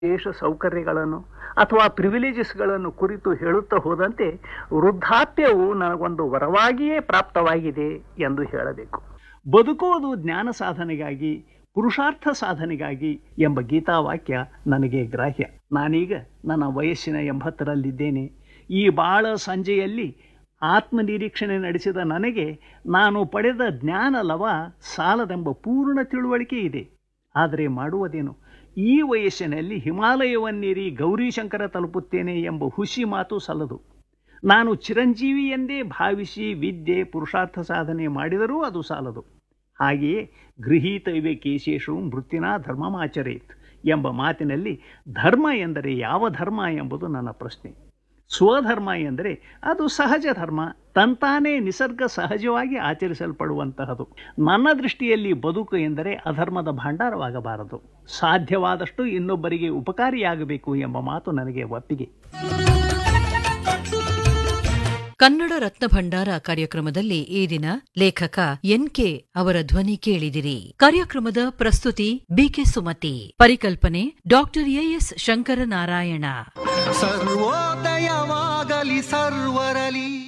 ವಿಶೇಷ ಸೌಕರ್ಯಗಳನ್ನು ಅಥವಾ ಪ್ರಿವಿಲೇಜಸ್ಗಳನ್ನು ಕುರಿತು ಹೇಳುತ್ತಾ ಹೋದಂತೆ ವೃದ್ಧಾಪ್ಯವು ನನಗೊಂದು ವರವಾಗಿಯೇ ಪ್ರಾಪ್ತವಾಗಿದೆ ಎಂದು ಹೇಳಬೇಕು ಬದುಕುವುದು ಜ್ಞಾನ ಸಾಧನೆಗಾಗಿ ಪುರುಷಾರ್ಥ ಸಾಧನೆಗಾಗಿ ಎಂಬ ಗೀತಾವಾಕ್ಯ ನನಗೆ ಗ್ರಾಹ್ಯ ನಾನೀಗ ನನ್ನ ವಯಸ್ಸಿನ ಎಂಬತ್ತರಲ್ಲಿದ್ದೇನೆ ಈ ಬಾಳ ಸಂಜೆಯಲ್ಲಿ ಆತ್ಮನಿರೀಕ್ಷಣೆ ನಡೆಸಿದ ನನಗೆ ನಾನು ಪಡೆದ ಜ್ಞಾನ ಲವ ಸಾಲದೆಂಬ ಪೂರ್ಣ ತಿಳುವಳಿಕೆ ಇದೆ ಆದರೆ ಮಾಡುವುದೇನು ಈ ವಯಸ್ಸಿನಲ್ಲಿ ಹಿಮಾಲಯವನ್ನೇರಿ ಗೌರೀಶಂಕರ ತಲುಪುತ್ತೇನೆ ಎಂಬ ಹುಸಿ ಮಾತು ಸಲ್ಲದು ನಾನು ಚಿರಂಜೀವಿ ಎಂದೇ ಭಾವಿಸಿ ವಿದ್ಯೆ ಪುರುಷಾರ್ಥ ಸಾಧನೆ ಮಾಡಿದರೂ ಅದು ಸಾಲದು ಹಾಗೆಯೇ ಗೃಹೀತೈವೆ ಕೇಶೇಶು ಮೃತ್ಯುನ ಧರ್ಮಮಾಚರೇತ್ ಎಂಬ ಮಾತಿನಲ್ಲಿ ಧರ್ಮ ಎಂದರೆ ಯಾವ ಧರ್ಮ ಎಂಬುದು ನನ್ನ ಪ್ರಶ್ನೆ ಸ್ವಧರ್ಮ ಎಂದರೆ ಅದು ಸಹಜ ಧರ್ಮ ತಂತಾನೇ ನಿಸರ್ಗ ಸಹಜವಾಗಿ ಆಚರಿಸಲ್ಪಡುವಂತಹದು ನನ್ನ ದೃಷ್ಟಿಯಲ್ಲಿ ಬದುಕು ಎಂದರೆ ಅಧರ್ಮದ ಭಂಡಾರವಾಗಬಾರದು ಸಾಧ್ಯವಾದಷ್ಟು ಇನ್ನೊಬ್ಬರಿಗೆ ಉಪಕಾರಿಯಾಗಬೇಕು ಎಂಬ ಮಾತು ನನಗೆ ಒಪ್ಪಿಗೆ ಕನ್ನಡ ರತ್ನ ಭಂಡಾರ ಕಾರ್ಯಕ್ರಮದಲ್ಲಿ ಈ ದಿನ ಲೇಖಕ ಎನ್ಕೆ ಅವರ ಧ್ವನಿ ಕೇಳಿದಿರಿ ಕಾರ್ಯಕ್ರಮದ ಪ್ರಸ್ತುತಿ ಬಿಕೆ ಸುಮತಿ ಪರಿಕಲ್ಪನೆ ಡಾಕ್ಟರ್ ಎಎಸ್ ಶಂಕರನಾರಾಯಣ ಸರ್ವೋದಯವಾಗಲಿ ಸರ್ವರಲಿ